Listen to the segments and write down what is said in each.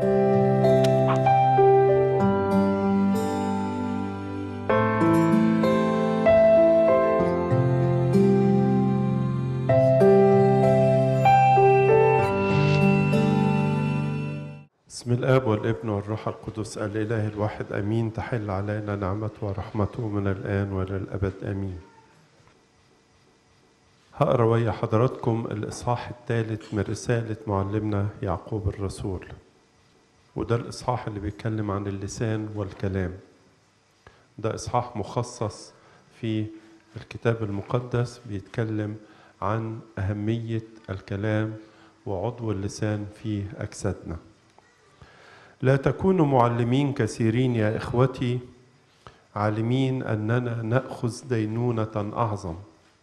بسم الآب والابن والروح القدس الإله الواحد أمين تحل علينا نعمته ورحمته من الآن وإلى الأبد آمين هقرا ويا حضراتكم الإصحاح الثالث من رسالة معلمنا يعقوب الرسول وده الإصحاح اللي بيتكلم عن اللسان والكلام ده إصحاح مخصص في الكتاب المقدس بيتكلم عن أهمية الكلام وعضو اللسان في أجسادنا لا تكونوا معلمين كثيرين يا اخوتي عالمين اننا ناخذ دينونه اعظم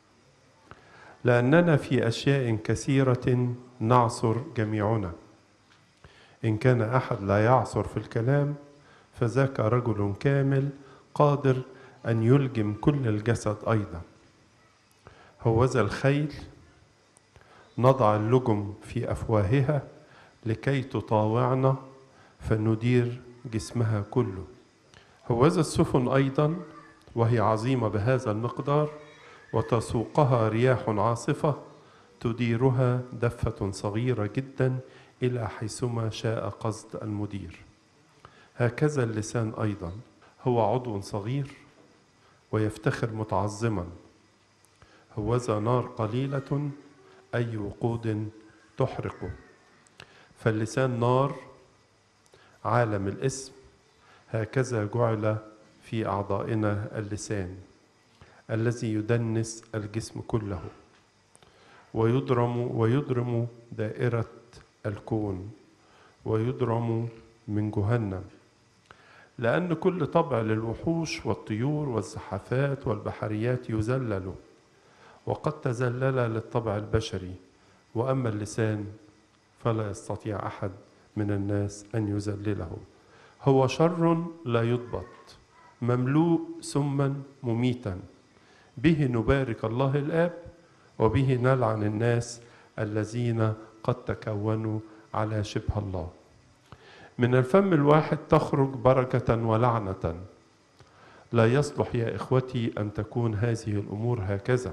لاننا في اشياء كثيره نعصر جميعنا ان كان احد لا يعصر في الكلام فذاك رجل كامل قادر ان يلجم كل الجسد ايضا هوذا الخيل نضع اللجم في افواهها لكي تطاوعنا فندير جسمها كله هوذا السفن ايضا وهي عظيمه بهذا المقدار وتسوقها رياح عاصفه تديرها دفه صغيره جدا الى حيثما شاء قصد المدير هكذا اللسان ايضا هو عضو صغير ويفتخر متعظما هوذا نار قليله اي وقود تحرقه فاللسان نار عالم الاسم هكذا جعل في اعضائنا اللسان الذي يدنس الجسم كله ويضرم ويضرم دائره الكون ويضرم من جهنم لان كل طبع للوحوش والطيور والزحافات والبحريات يذلل وقد تذلل للطبع البشري واما اللسان فلا يستطيع احد من الناس ان يذلله هو شر لا يضبط مملوء سما مميتا به نبارك الله الاب وبه نلعن الناس الذين قد تكونوا على شبه الله من الفم الواحد تخرج بركه ولعنه لا يصلح يا اخوتي ان تكون هذه الامور هكذا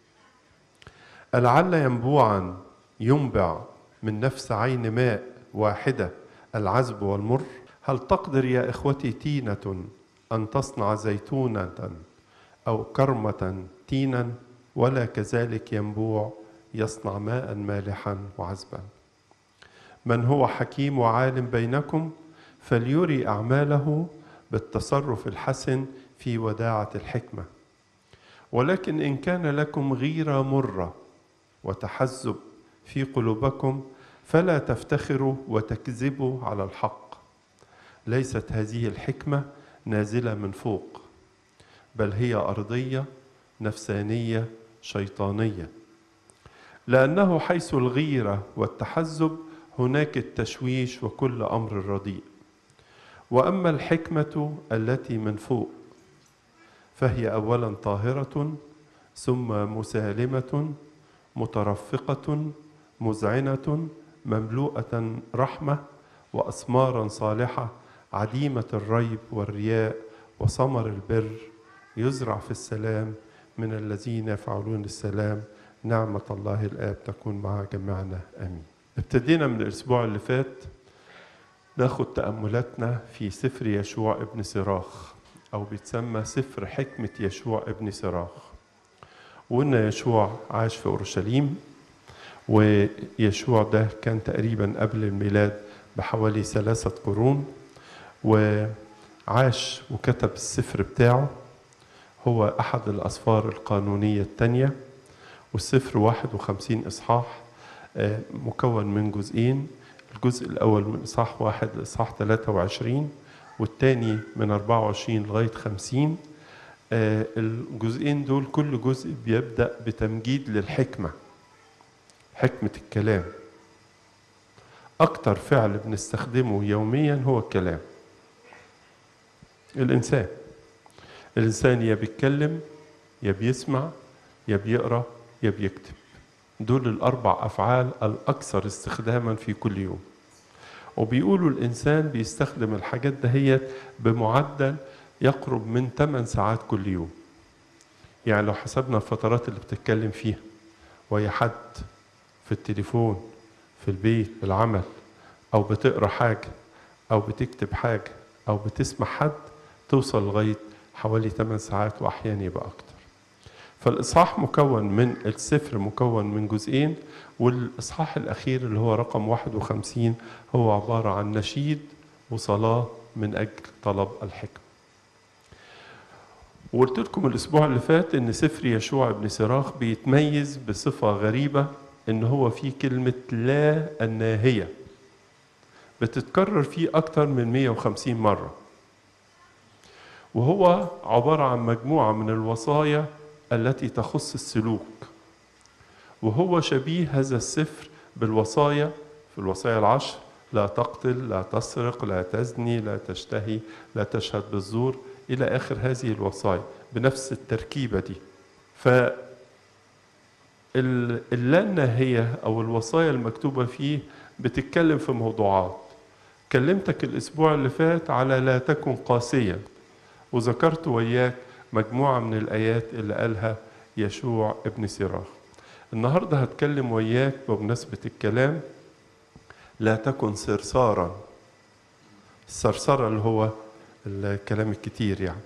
ألعل ينبوعا ينبع من نفس عين ماء واحدة العذب والمر هل تقدر يا إخوتي تينة أن تصنع زيتونة أو كرمة تينا ولا كذلك ينبوع يصنع ماء مالحا وعذبا من هو حكيم وعالم بينكم فليري أعماله بالتصرف الحسن في وداعة الحكمة ولكن إن كان لكم غيرة مرة وتحزب في قلوبكم فلا تفتخروا وتكذبوا على الحق ليست هذه الحكمه نازله من فوق بل هي ارضيه نفسانيه شيطانيه لانه حيث الغيره والتحزب هناك التشويش وكل امر رديء واما الحكمه التي من فوق فهي اولا طاهره ثم مسالمه مترفقه مذعنه مملوءه رحمه واسمارا صالحه عديمه الريب والرياء وثمر البر يزرع في السلام من الذين يفعلون السلام نعمه الله الاب تكون مع جميعنا امين ابتدينا من الاسبوع اللي فات ناخد تاملاتنا في سفر يشوع ابن سراخ او بيتسمى سفر حكمه يشوع ابن سراخ وان يشوع عاش في اورشليم ويشوع ده كان تقريبا قبل الميلاد بحوالي ثلاثة قرون وعاش وكتب السفر بتاعه هو أحد الأسفار القانونية الثانية والسفر 51 إصحاح مكون من جزئين الجزء الأول من إصحاح واحد لإصحاح 23 والثاني من 24 لغاية 50 الجزئين دول كل جزء بيبدأ بتمجيد للحكمة حكمة الكلام أكتر فعل بنستخدمه يوميا هو الكلام الإنسان الإنسان يا بيتكلم يا بيسمع يا بيقرأ يا بيكتب دول الأربع أفعال الأكثر استخداما في كل يوم وبيقولوا الإنسان بيستخدم الحاجات دهيت بمعدل يقرب من 8 ساعات كل يوم يعني لو حسبنا الفترات اللي بتتكلم فيها وهي حد في التليفون في البيت بالعمل أو بتقرأ حاجة أو بتكتب حاجة أو بتسمع حد توصل لغاية حوالي 8 ساعات وأحيانا يبقى أكتر فالإصحاح مكون من السفر مكون من جزئين والإصحاح الأخير اللي هو رقم 51 هو عبارة عن نشيد وصلاة من أجل طلب الحكمة وقلت لكم الأسبوع اللي فات إن سفر يشوع بن سراخ بيتميز بصفة غريبة إن هو فيه كلمة لا الناهية بتتكرر فيه أكتر من 150 مرة وهو عبارة عن مجموعة من الوصايا التي تخص السلوك وهو شبيه هذا السفر بالوصايا في الوصايا العشر لا تقتل لا تسرق لا تزني لا تشتهي لا تشهد بالزور إلى آخر هذه الوصايا بنفس التركيبة دي ف اللانهية أو الوصايا المكتوبة فيه بتتكلم في موضوعات كلمتك الأسبوع اللي فات على لا تكن قاسيا وذكرت وياك مجموعة من الآيات اللي قالها يشوع ابن سراخ النهاردة هتكلم وياك بمناسبة الكلام لا تكن سرسارا السرسرة اللي هو الكلام الكتير يعني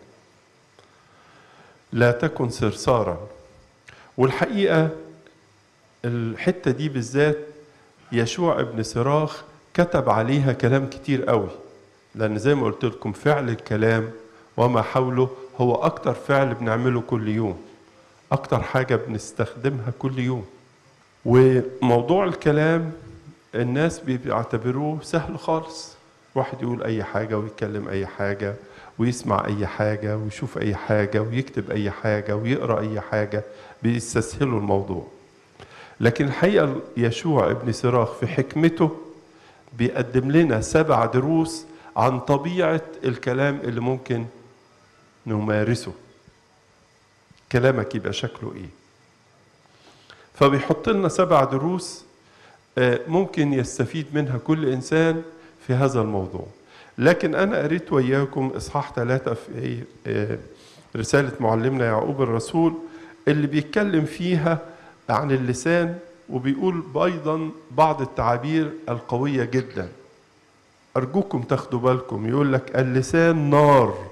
لا تكن سرسارا والحقيقة الحتة دي بالذات يشوع ابن سراخ كتب عليها كلام كتير قوي لأن زي ما قلت لكم فعل الكلام وما حوله هو أكتر فعل بنعمله كل يوم أكتر حاجة بنستخدمها كل يوم وموضوع الكلام الناس بيعتبروه سهل خالص واحد يقول أي حاجة ويتكلم أي حاجة ويسمع أي حاجة ويشوف أي حاجة ويكتب أي حاجة ويقرأ أي حاجة بيستسهلوا الموضوع لكن الحقيقة يشوع ابن سراخ في حكمته بيقدم لنا سبع دروس عن طبيعة الكلام اللي ممكن نمارسه كلامك يبقى شكله ايه فبيحط لنا سبع دروس ممكن يستفيد منها كل انسان في هذا الموضوع لكن انا قريت وياكم اصحاح ثلاثة في رسالة معلمنا يعقوب الرسول اللي بيتكلم فيها عن اللسان وبيقول ايضا بعض التعابير القوية جدا ارجوكم تاخدوا بالكم يقول لك اللسان نار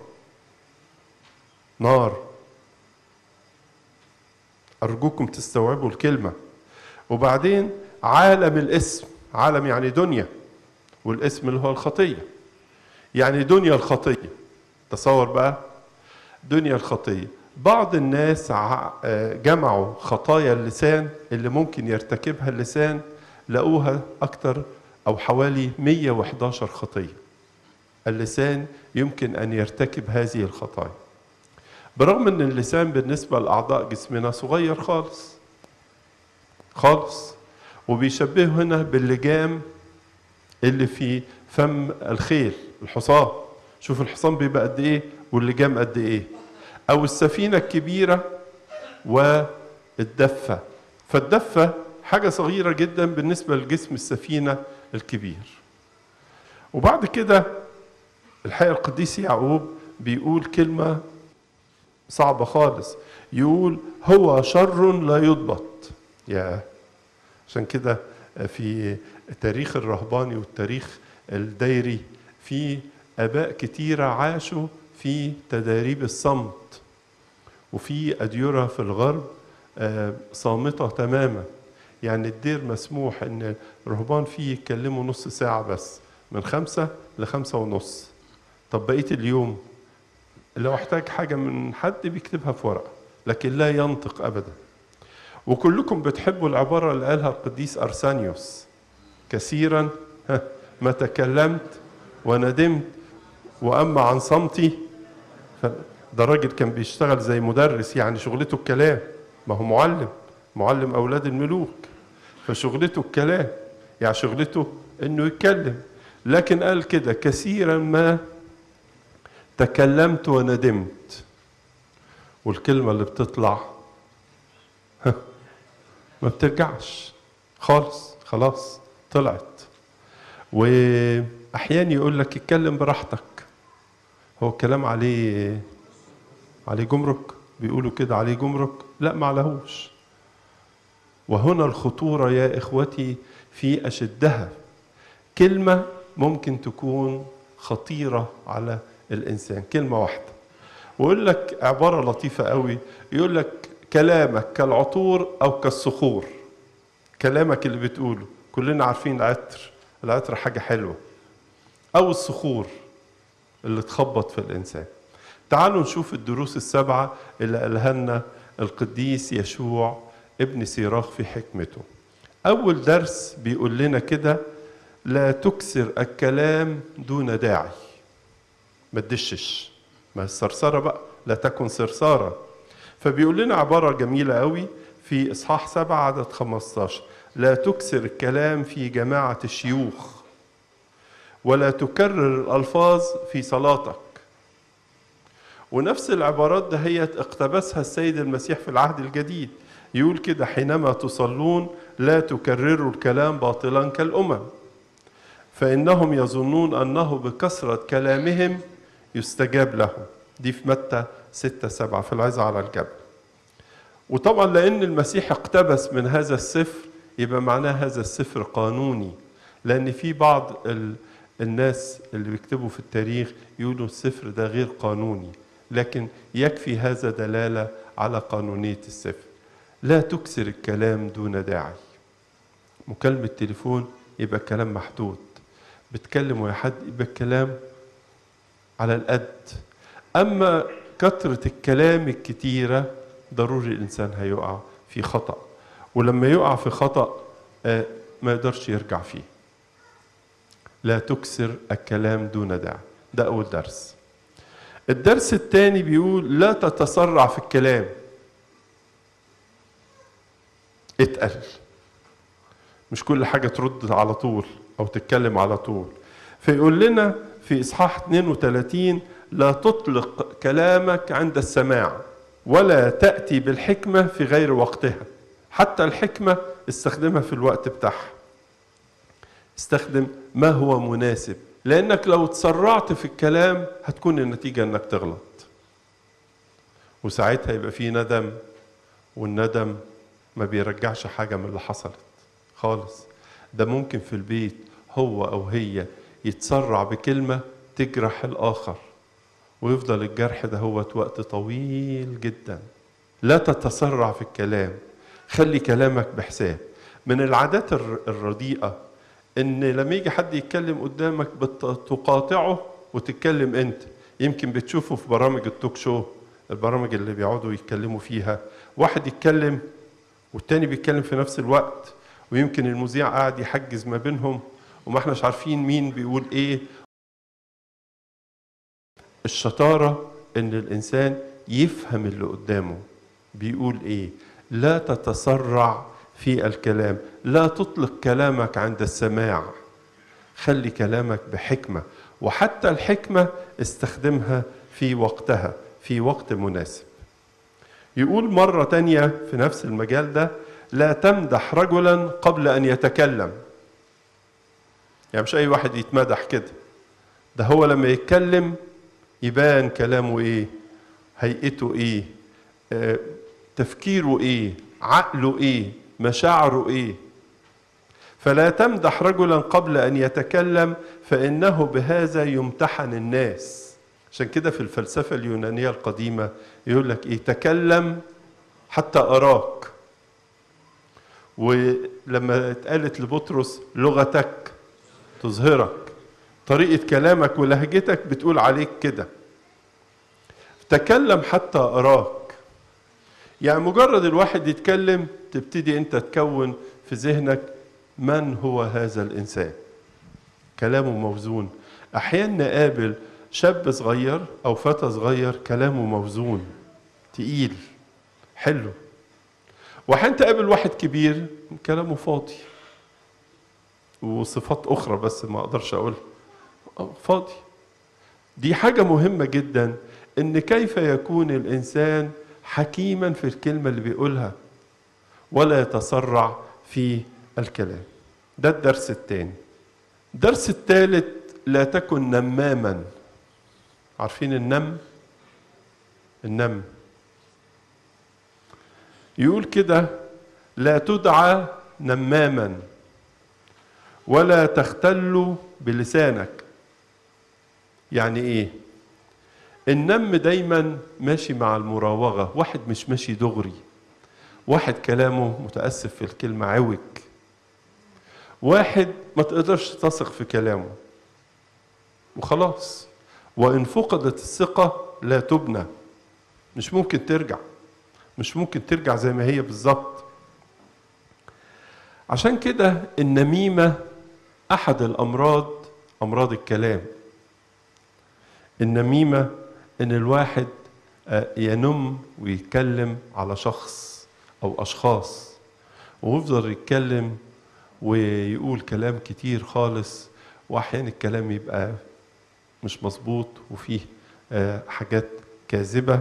نار أرجوكم تستوعبوا الكلمة وبعدين عالم الاسم عالم يعني دنيا والاسم اللي هو الخطية يعني دنيا الخطية تصور بقى دنيا الخطية بعض الناس جمعوا خطايا اللسان اللي ممكن يرتكبها اللسان لقوها أكتر أو حوالي 111 خطية اللسان يمكن أن يرتكب هذه الخطايا برغم ان اللسان بالنسبه لاعضاء جسمنا صغير خالص خالص وبيشبهه هنا باللجام اللي في فم الخيل الحصان شوف الحصان بيبقى قد ايه واللجام قد ايه او السفينه الكبيره والدفه فالدفه حاجه صغيره جدا بالنسبه لجسم السفينه الكبير وبعد كده الحقيقه القديس يعقوب بيقول كلمه صعبة خالص يقول هو شر لا يضبط يا عشان كده في التاريخ الرهباني والتاريخ الديري في آباء كتيرة عاشوا في تداريب الصمت وفي أديرة في الغرب صامتة تماما يعني الدير مسموح ان الرهبان فيه يتكلموا نص ساعة بس من خمسة لخمسة ونص طب بقية اليوم لو احتاج حاجة من حد بيكتبها في ورقة لكن لا ينطق أبدا وكلكم بتحبوا العبارة اللي قالها القديس أرسانيوس كثيرا ما تكلمت وندمت وأما عن صمتي ده راجل كان بيشتغل زي مدرس يعني شغلته الكلام ما هو معلم معلم أولاد الملوك فشغلته الكلام يعني شغلته إنه يتكلم لكن قال كده كثيرا ما تكلمت وندمت والكلمة اللي بتطلع ما بترجعش خالص خلاص طلعت واحيانا يقول لك اتكلم براحتك هو الكلام عليه عليه جمرك بيقولوا كده عليه جمرك لا ما عليهوش وهنا الخطورة يا إخوتي في أشدها كلمة ممكن تكون خطيرة على الإنسان كلمة واحدة ويقول لك عبارة لطيفة قوي يقول لك كلامك كالعطور أو كالصخور كلامك اللي بتقوله كلنا عارفين العطر العطر حاجة حلوة أو الصخور اللي تخبط في الإنسان تعالوا نشوف الدروس السبعة اللي قالها لنا القديس يشوع ابن سيراخ في حكمته أول درس بيقول لنا كده لا تكسر الكلام دون داعي ما تدشش ما السرسرة بقى لا تكن سرسارة فبيقول لنا عبارة جميلة قوي في إصحاح سبعة عدد 15 لا تكسر الكلام في جماعة الشيوخ ولا تكرر الألفاظ في صلاتك ونفس العبارات دهيت اقتبسها السيد المسيح في العهد الجديد يقول كده حينما تصلون لا تكرروا الكلام باطلا كالأمم فإنهم يظنون أنه بكثرة كلامهم يستجاب لهم دي في متى 6 7 في العظة على الجبل وطبعا لأن المسيح اقتبس من هذا السفر يبقى معناه هذا السفر قانوني لأن في بعض ال... الناس اللي بيكتبوا في التاريخ يقولوا السفر ده غير قانوني لكن يكفي هذا دلالة على قانونية السفر لا تكسر الكلام دون داعي مكالمة تليفون يبقى كلام محدود بتكلم ويا حد يبقى الكلام على القد أما كثرة الكلام الكتيرة ضروري الإنسان هيقع في خطأ ولما يقع في خطأ ما يقدرش يرجع فيه لا تكسر الكلام دون داعي ده أول درس الدرس الثاني بيقول لا تتسرع في الكلام اتقل مش كل حاجة ترد على طول أو تتكلم على طول فيقول لنا في إصحاح 32 لا تطلق كلامك عند السماع ولا تأتي بالحكمة في غير وقتها حتى الحكمة استخدمها في الوقت بتاعها استخدم ما هو مناسب لأنك لو تسرعت في الكلام هتكون النتيجة أنك تغلط وساعتها يبقى في ندم والندم ما بيرجعش حاجة من اللي حصلت خالص ده ممكن في البيت هو أو هي يتسرع بكلمة تجرح الآخر ويفضل الجرح ده هو وقت طويل جدا لا تتسرع في الكلام خلي كلامك بحساب من العادات الرديئة ان لما يجي حد يتكلم قدامك تقاطعه وتتكلم انت يمكن بتشوفه في برامج التوك شو البرامج اللي بيقعدوا يتكلموا فيها واحد يتكلم والتاني بيتكلم في نفس الوقت ويمكن المذيع قاعد يحجز ما بينهم وما احناش عارفين مين بيقول ايه الشطارة ان الانسان يفهم اللي قدامه بيقول ايه لا تتسرع في الكلام لا تطلق كلامك عند السماع خلي كلامك بحكمة وحتى الحكمة استخدمها في وقتها في وقت مناسب يقول مرة تانية في نفس المجال ده لا تمدح رجلا قبل أن يتكلم يعني مش أي واحد يتمدح كده ده هو لما يتكلم يبان كلامه إيه هيئته إيه آه تفكيره إيه عقله إيه مشاعره ايه فلا تمدح رجلا قبل ان يتكلم فانه بهذا يمتحن الناس عشان كده في الفلسفه اليونانيه القديمه يقول لك ايه تكلم حتى اراك ولما اتقالت لبطرس لغتك تظهرك طريقه كلامك ولهجتك بتقول عليك كده تكلم حتى اراك يعني مجرد الواحد يتكلم تبتدي انت تكون في ذهنك من هو هذا الانسان كلامه موزون احيانا نقابل شاب صغير او فتى صغير كلامه موزون تقيل حلو واحيانا تقابل واحد كبير كلامه فاضي وصفات اخرى بس ما اقدرش اقولها فاضي دي حاجه مهمه جدا ان كيف يكون الانسان حكيما في الكلمه اللي بيقولها ولا يتسرع في الكلام ده الدرس الثاني الدرس الثالث لا تكن نماما عارفين النم النم يقول كده لا تدعى نماما ولا تختل بلسانك يعني ايه النم دايما ماشي مع المراوغة واحد مش ماشي دغري واحد كلامه متأسف في الكلمة عوج واحد ما تقدرش تثق في كلامه وخلاص وإن فقدت الثقة لا تبنى مش ممكن ترجع مش ممكن ترجع زي ما هي بالظبط عشان كده النميمة أحد الأمراض أمراض الكلام النميمة إن الواحد ينم ويتكلم على شخص أو أشخاص ويفضل يتكلم ويقول كلام كتير خالص وأحيانا الكلام يبقى مش مظبوط وفيه حاجات كاذبة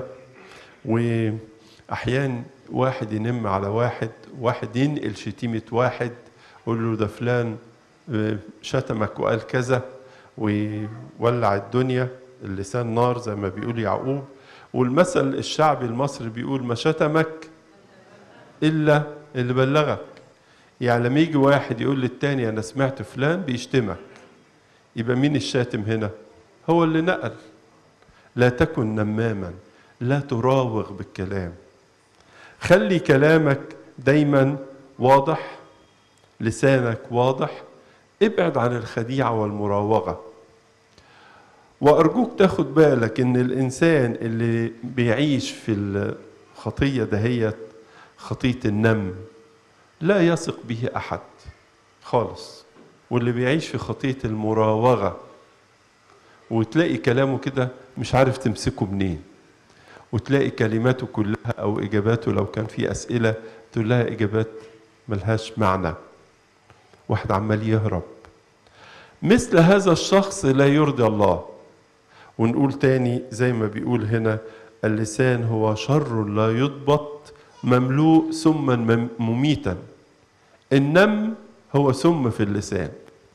وأحيانا واحد ينم على واحد واحد ينقل شتيمة واحد يقول له ده فلان شتمك وقال كذا ويولع الدنيا اللسان نار زي ما بيقول يعقوب والمثل الشعبي المصري بيقول ما شتمك إلا اللي بلغك يعني لما يجي واحد يقول للتاني أنا سمعت فلان بيشتمك يبقى مين الشاتم هنا هو اللي نقل لا تكن نماما لا تراوغ بالكلام خلي كلامك دايما واضح لسانك واضح ابعد عن الخديعة والمراوغة وأرجوك تاخد بالك إن الإنسان اللي بيعيش في الخطية دهيت خطية النم لا يثق به أحد خالص واللي بيعيش في خطية المراوغة وتلاقي كلامه كده مش عارف تمسكه منين وتلاقي كلماته كلها أو إجاباته لو كان في أسئلة تقول لها إجابات ملهاش معنى واحد عمال يهرب مثل هذا الشخص لا يرضي الله ونقول تاني زي ما بيقول هنا اللسان هو شر لا يضبط مملوء سما مميتا النم هو سم في اللسان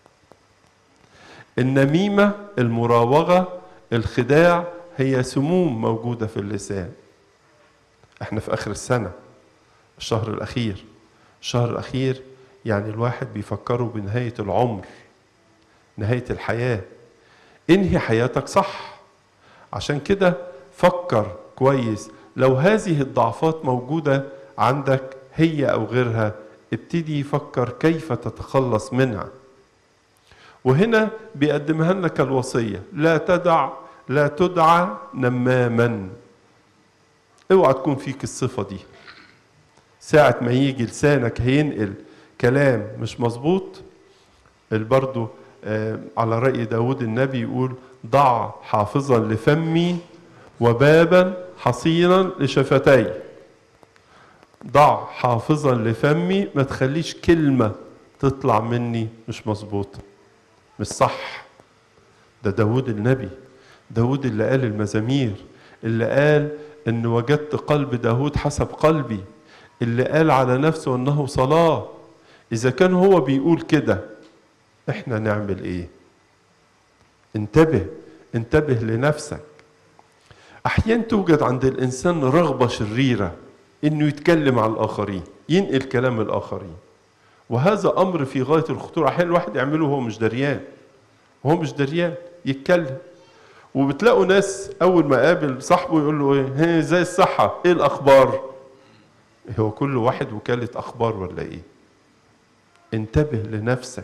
النميمة المراوغة الخداع هي سموم موجودة في اللسان احنا في آخر السنة الشهر الأخير الشهر الأخير يعني الواحد بيفكره بنهاية العمر نهاية الحياة انهي حياتك صح عشان كده فكر كويس لو هذه الضعفات موجودة عندك هي أو غيرها ابتدي فكر كيف تتخلص منها وهنا بيقدمها لنا كالوصية لا تدع لا تدعى نماما اوعى تكون فيك الصفة دي ساعة ما يجي لسانك هينقل كلام مش مظبوط برضه آه على رأي داود النبي يقول ضع حافظا لفمي وبابا حصينا لشفتي ضع حافظا لفمي ما تخليش كلمة تطلع مني مش مظبوطة مش صح ده داود النبي داود اللي قال المزامير اللي قال ان وجدت قلب داود حسب قلبي اللي قال على نفسه انه صلاة اذا كان هو بيقول كده احنا نعمل ايه انتبه انتبه لنفسك احيانا توجد عند الانسان رغبة شريرة انه يتكلم على الاخرين ينقل كلام الاخرين وهذا امر في غايه الخطوره احيانا الواحد يعمله وهو مش دريان وهو مش دريان يتكلم وبتلاقوا ناس اول ما قابل صاحبه يقول له ايه هي زي الصحه ايه الاخبار هو كل واحد وكاله اخبار ولا ايه انتبه لنفسك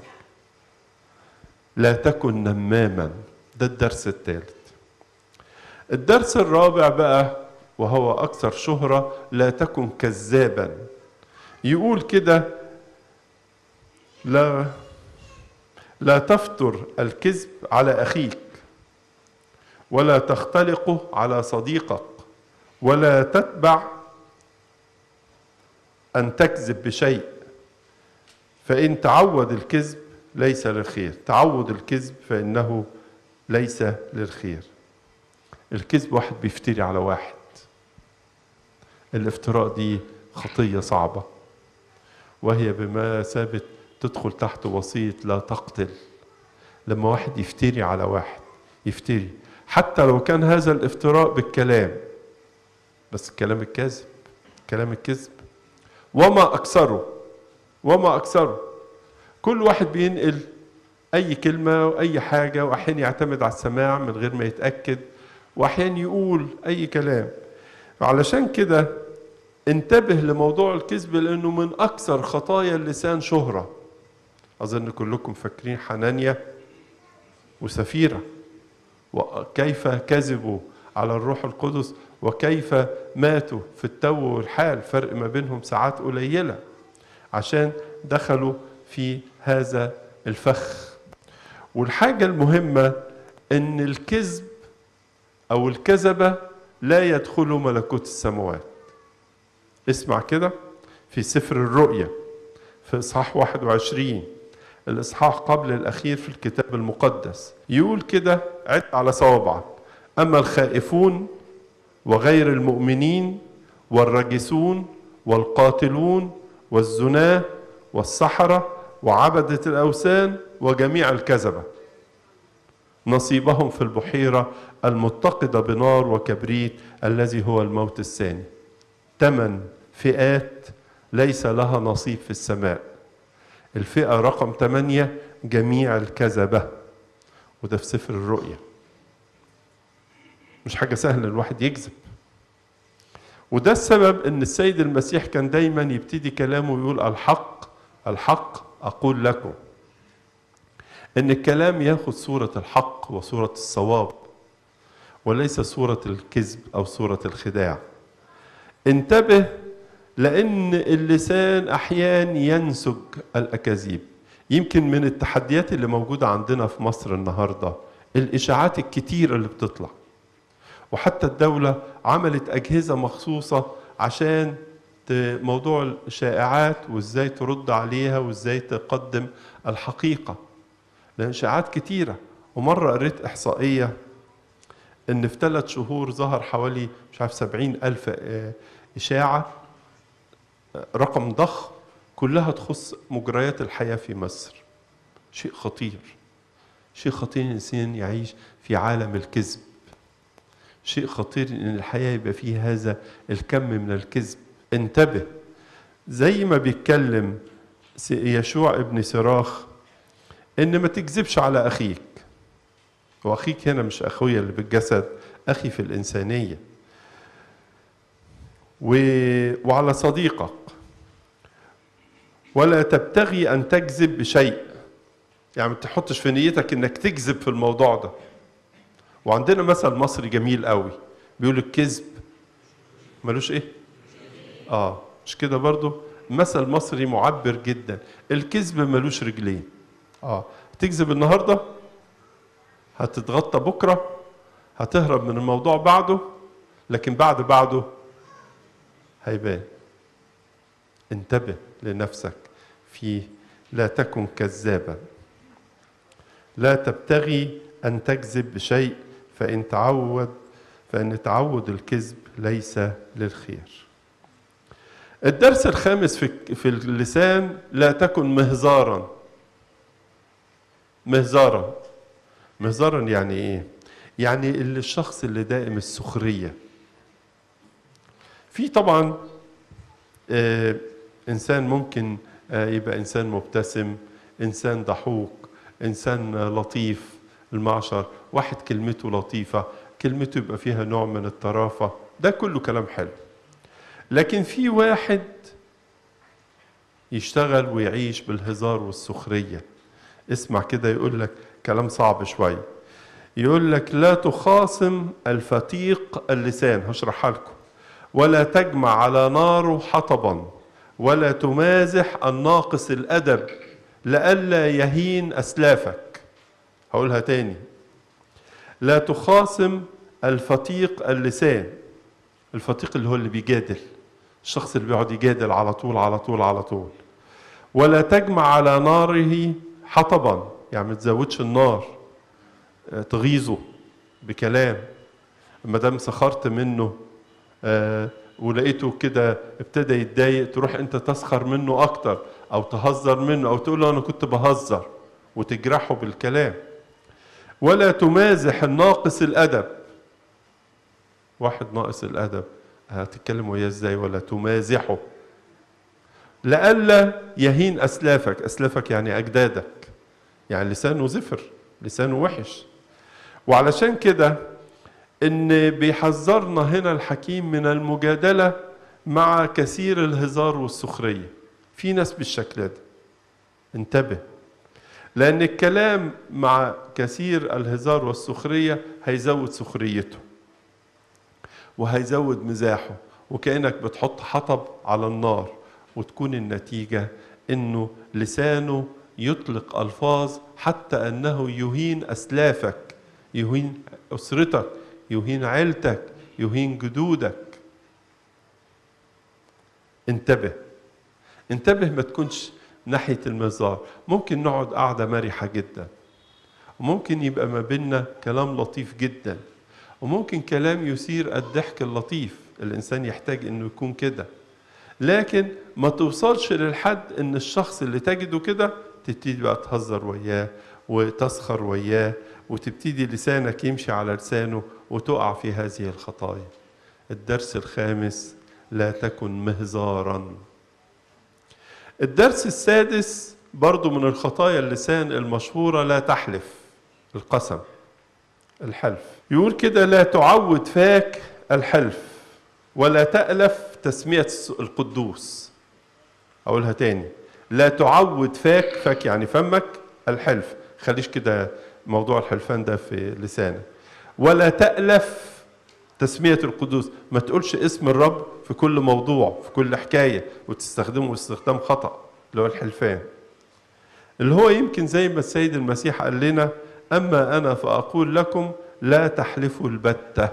لا تكن نماما ده الدرس الثالث الدرس الرابع بقى وهو اكثر شهره لا تكن كذابا يقول كده لا لا تفتر الكذب على اخيك ولا تختلقه على صديقك ولا تتبع ان تكذب بشيء فان تعود الكذب ليس للخير تعود الكذب فانه ليس للخير الكذب واحد بيفتري على واحد الافتراء دي خطيه صعبه وهي بمثابه تدخل تحت وصيه لا تقتل لما واحد يفتري على واحد يفتري حتى لو كان هذا الافتراء بالكلام بس الكلام الكاذب كلام الكذب وما أكثره وما أكثره كل واحد بينقل أي كلمة وأي حاجة وأحيانا يعتمد على السماع من غير ما يتأكد وأحيانا يقول أي كلام علشان كده انتبه لموضوع الكذب لأنه من أكثر خطايا اللسان شهرة أظن كلكم فاكرين حنانيا وسفيرة وكيف كذبوا على الروح القدس وكيف ماتوا في التو والحال فرق ما بينهم ساعات قليلة عشان دخلوا في هذا الفخ والحاجة المهمة ان الكذب او الكذبة لا يدخلوا ملكوت السماوات اسمع كده في سفر الرؤيا في اصحاح 21 الاصحاح قبل الاخير في الكتاب المقدس يقول كده عد على صوابعك اما الخائفون وغير المؤمنين والرجسون والقاتلون والزناه والسحره وعبده الاوثان وجميع الكذبه نصيبهم في البحيره المتقده بنار وكبريت الذي هو الموت الثاني ثمان فئات ليس لها نصيب في السماء الفئة رقم ثمانية جميع الكذبة وده في سفر الرؤيا مش حاجة سهلة الواحد يكذب وده السبب ان السيد المسيح كان دايما يبتدي كلامه ويقول الحق الحق اقول لكم ان الكلام ياخذ صورة الحق وصورة الصواب وليس صورة الكذب او صورة الخداع انتبه لأن اللسان أحيان ينسج الأكاذيب يمكن من التحديات اللي موجودة عندنا في مصر النهاردة الإشاعات الكتيرة اللي بتطلع وحتى الدولة عملت أجهزة مخصوصة عشان موضوع الشائعات وإزاي ترد عليها وإزاي تقدم الحقيقة لأن إشاعات كتيرة ومرة قريت إحصائية إن في ثلاث شهور ظهر حوالي مش عارف سبعين ألف إشاعة رقم ضخم كلها تخص مجريات الحياة في مصر شيء خطير شيء خطير الإنسان يعيش في عالم الكذب شيء خطير إن الحياة يبقى فيه هذا الكم من الكذب انتبه زي ما بيتكلم يشوع ابن سراخ إن ما تكذبش على أخيك وأخيك هنا مش أخويا اللي بالجسد أخي في الإنسانية و... وعلى صديقك ولا تبتغي ان تكذب بشيء يعني ما تحطش في نيتك انك تكذب في الموضوع ده وعندنا مثل مصري جميل قوي بيقول الكذب ملوش ايه اه مش كده برضو مثل مصري معبر جدا الكذب ملوش رجلين اه تكذب النهارده هتتغطى بكره هتهرب من الموضوع بعده لكن بعد بعده هيبان انتبه لنفسك في لا تكن كذابا لا تبتغي ان تكذب بشيء فان تعود فان تعود الكذب ليس للخير الدرس الخامس في في اللسان لا تكن مهزارا مهزارا مهزارا يعني ايه يعني الشخص اللي دائم السخريه في طبعا آه انسان ممكن آه يبقى انسان مبتسم انسان ضحوك انسان آه لطيف المعشر واحد كلمته لطيفه كلمته يبقى فيها نوع من الطرافه ده كله كلام حلو لكن في واحد يشتغل ويعيش بالهزار والسخريه اسمع كده يقول لك كلام صعب شويه يقول لك لا تخاصم الفتيق اللسان هشرحها لكم ولا تجمع على ناره حطبا ولا تمازح الناقص الادب لئلا يهين اسلافك هقولها تاني لا تخاصم الفتيق اللسان الفتيق اللي هو اللي بيجادل الشخص اللي بيقعد يجادل على طول على طول على طول ولا تجمع على ناره حطبا يعني ما تزودش النار تغيظه بكلام ما دام سخرت منه آه ولقيته كده ابتدى يتضايق تروح انت تسخر منه اكتر او تهزر منه او تقول له انا كنت بهزر وتجرحه بالكلام ولا تمازح الناقص الأدب واحد ناقص الأدب هتتكلم وياه ازاي ولا تمازحه لئلا يهين أسلافك أسلافك يعني أجدادك يعني لسانه زفر لسانه وحش وعلشان كده ان بيحذرنا هنا الحكيم من المجادله مع كثير الهزار والسخريه في ناس بالشكل ده انتبه لان الكلام مع كثير الهزار والسخريه هيزود سخريته وهيزود مزاحه وكانك بتحط حطب على النار وتكون النتيجه انه لسانه يطلق الفاظ حتى انه يهين اسلافك يهين اسرتك يهين عيلتك يهين جدودك انتبه انتبه ما تكونش ناحية المزار ممكن نقعد قعدة مرحة جدا وممكن يبقى ما بيننا كلام لطيف جدا وممكن كلام يثير الضحك اللطيف الإنسان يحتاج إنه يكون كده لكن ما توصلش للحد إن الشخص اللي تجده كده تبتدي بقى تهزر وياه وتسخر وياه وتبتدي لسانك يمشي على لسانه وتقع في هذه الخطايا الدرس الخامس لا تكن مهزارا الدرس السادس برضو من الخطايا اللسان المشهورة لا تحلف القسم الحلف يقول كده لا تعود فاك الحلف ولا تألف تسمية القدوس أقولها تاني لا تعود فاك فاك يعني فمك الحلف خليش كده موضوع الحلفان ده في لسانك ولا تألف تسمية القدوس ما تقولش اسم الرب في كل موضوع في كل حكاية وتستخدمه استخدام خطأ اللي هو الحلفان اللي هو يمكن زي ما السيد المسيح قال لنا أما أنا فأقول لكم لا تحلفوا البتة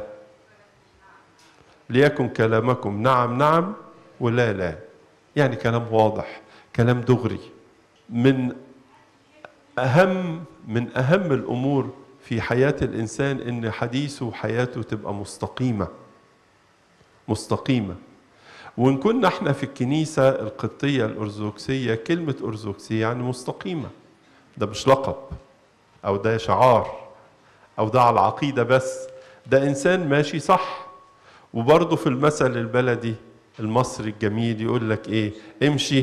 ليكن كلامكم نعم نعم ولا لا يعني كلام واضح كلام دغري من أهم من أهم الأمور في حياة الإنسان إن حديثه وحياته تبقى مستقيمة مستقيمة وإن كنا احنا في الكنيسة القبطية الأرثوذكسية كلمة أرثوذكسية يعني مستقيمة ده مش لقب أو ده شعار أو ده على العقيدة بس ده إنسان ماشي صح وبرضه في المثل البلدي المصري الجميل يقول لك إيه امشي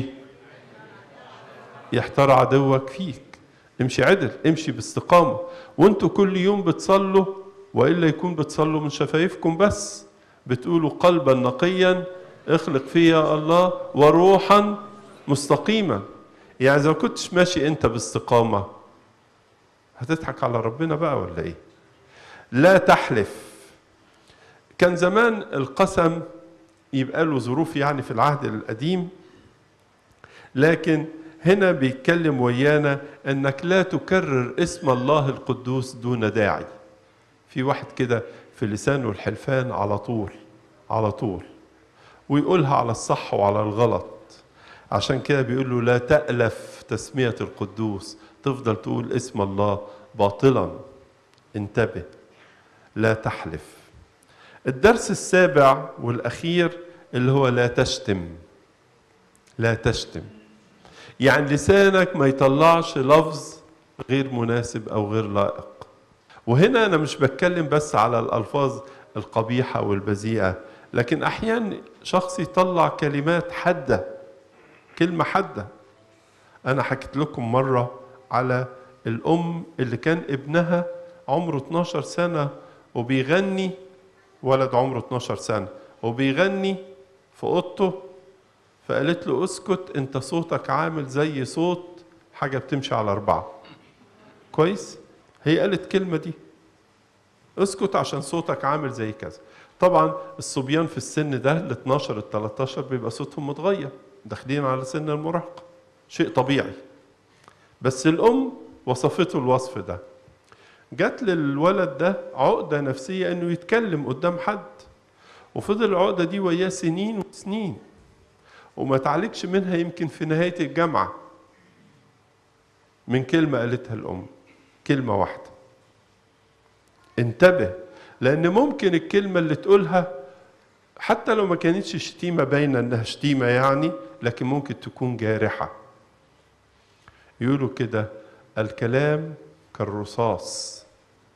يحتار عدوك فيك امشي عدل امشي باستقامة وانتوا كل يوم بتصلوا وإلا يكون بتصلوا من شفايفكم بس بتقولوا قلبا نقيا اخلق فيا الله وروحا مستقيما يعني إذا ما كنتش ماشي أنت باستقامة هتضحك على ربنا بقى ولا إيه؟ لا تحلف كان زمان القسم يبقى له ظروف يعني في العهد القديم لكن هنا بيتكلم ويانا انك لا تكرر اسم الله القدوس دون داعي في واحد كده في لسانه الحلفان على طول على طول ويقولها على الصح وعلى الغلط عشان كده بيقول له لا تألف تسمية القدوس تفضل تقول اسم الله باطلا انتبه لا تحلف الدرس السابع والأخير اللي هو لا تشتم لا تشتم يعني لسانك ما يطلعش لفظ غير مناسب او غير لائق وهنا انا مش بتكلم بس على الالفاظ القبيحه والبذيئه لكن احيانا شخص يطلع كلمات حاده كلمه حاده انا حكيت لكم مره على الام اللي كان ابنها عمره 12 سنه وبيغني ولد عمره 12 سنه وبيغني في اوضته فقالت له اسكت انت صوتك عامل زي صوت حاجة بتمشي على أربعة كويس هي قالت كلمة دي اسكت عشان صوتك عامل زي كذا طبعا الصبيان في السن ده ال 12 ال 13 بيبقى صوتهم متغير داخلين على سن المراهقة شيء طبيعي بس الأم وصفته الوصف ده جات للولد ده عقدة نفسية إنه يتكلم قدام حد وفضل العقدة دي وياه سنين وسنين وما تعالجش منها يمكن في نهاية الجامعة من كلمة قالتها الأم كلمة واحدة انتبه لأن ممكن الكلمة اللي تقولها حتى لو ما كانتش شتيمة باينة إنها شتيمة يعني لكن ممكن تكون جارحة يقولوا كده الكلام كالرصاص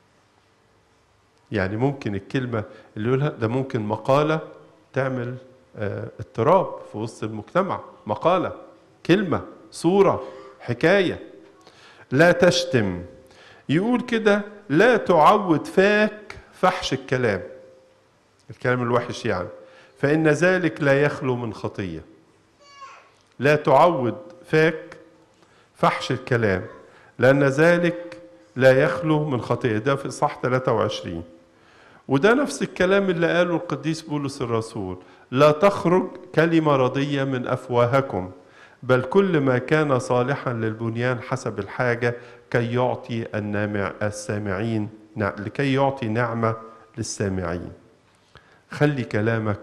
يعني ممكن الكلمة اللي يقولها ده ممكن مقالة تعمل آه، اضطراب في وسط المجتمع مقالة كلمة صورة حكاية لا تشتم يقول كده لا تعود فاك فحش الكلام الكلام الوحش يعني فإن ذلك لا يخلو من خطية لا تعود فاك فحش الكلام لأن ذلك لا يخلو من خطية ده في إصحاح 23 وده نفس الكلام اللي قاله القديس بولس الرسول لا تخرج كلمة رضية من أفواهكم بل كل ما كان صالحا للبنيان حسب الحاجة كي يعطي النامع السامعين نع- لكي يعطي نعمة للسامعين خلي كلامك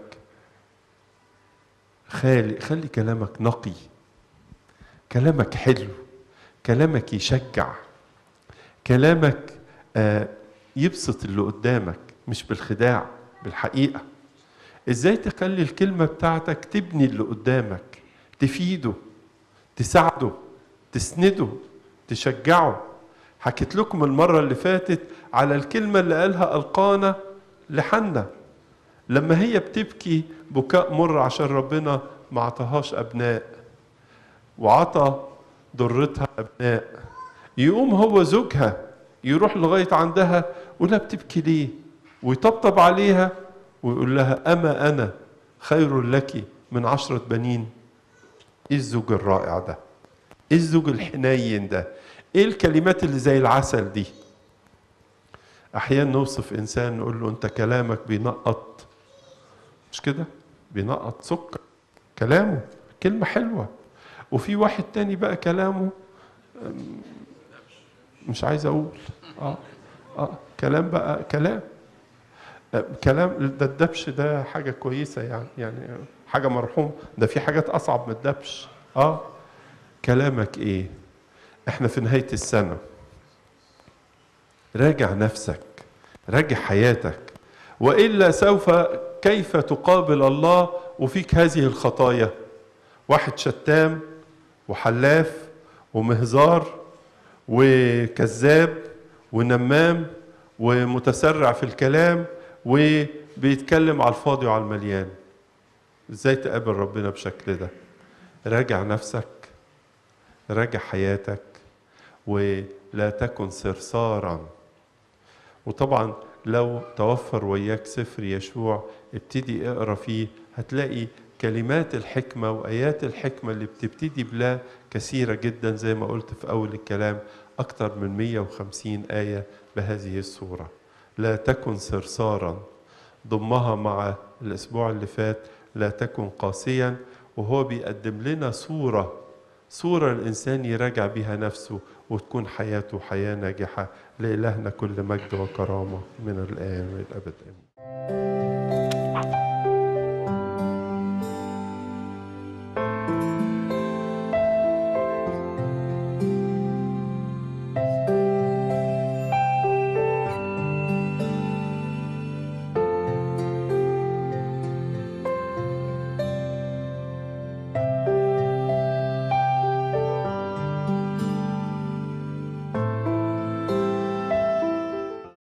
خالي خلي كلامك نقي كلامك حلو كلامك يشجع كلامك آه، يبسط اللي قدامك مش بالخداع بالحقيقة ازاي تخلي الكلمة بتاعتك تبني اللي قدامك تفيده تساعده تسنده تشجعه حكيت لكم المرة اللي فاتت على الكلمة اللي قالها ألقانا لحنا لما هي بتبكي بكاء مر عشان ربنا ما عطاهاش أبناء وعطى ضرتها أبناء يقوم هو زوجها يروح لغاية عندها ولا بتبكي ليه ويطبطب عليها ويقول لها أما أنا خير لك من عشرة بنين إيه الزوج الرائع ده إيه الزوج الحنين ده إيه الكلمات اللي زي العسل دي أحيانا نوصف إنسان نقول له أنت كلامك بينقط مش كده بينقط سكر كلامه كلمة حلوة وفي واحد تاني بقى كلامه أم، مش عايز اقول اه اه كلام بقى كلام آه، كلام ده الدبش ده حاجة كويسة يعني يعني حاجة مرحوم ده في حاجات أصعب من الدبش اه كلامك ايه احنا في نهاية السنة راجع نفسك راجع حياتك وإلا سوف كيف تقابل الله وفيك هذه الخطايا واحد شتام وحلاف ومهزار وكذاب ونمام ومتسرع في الكلام وبيتكلم على الفاضي وعلى المليان ازاي تقابل ربنا بشكل ده راجع نفسك راجع حياتك ولا تكن صرصارا وطبعا لو توفر وياك سفر يشوع ابتدي اقرا فيه هتلاقي كلمات الحكمة وآيات الحكمة اللي بتبتدي بلا كثيرة جدا زي ما قلت في أول الكلام أكثر من 150 آية بهذه الصورة لا تكن صرصارا ضمها مع الأسبوع اللي فات لا تكن قاسيا وهو بيقدم لنا صورة صورة الإنسان يراجع بها نفسه وتكون حياته حياة ناجحة لإلهنا كل مجد وكرامة من الآن والأبد آمين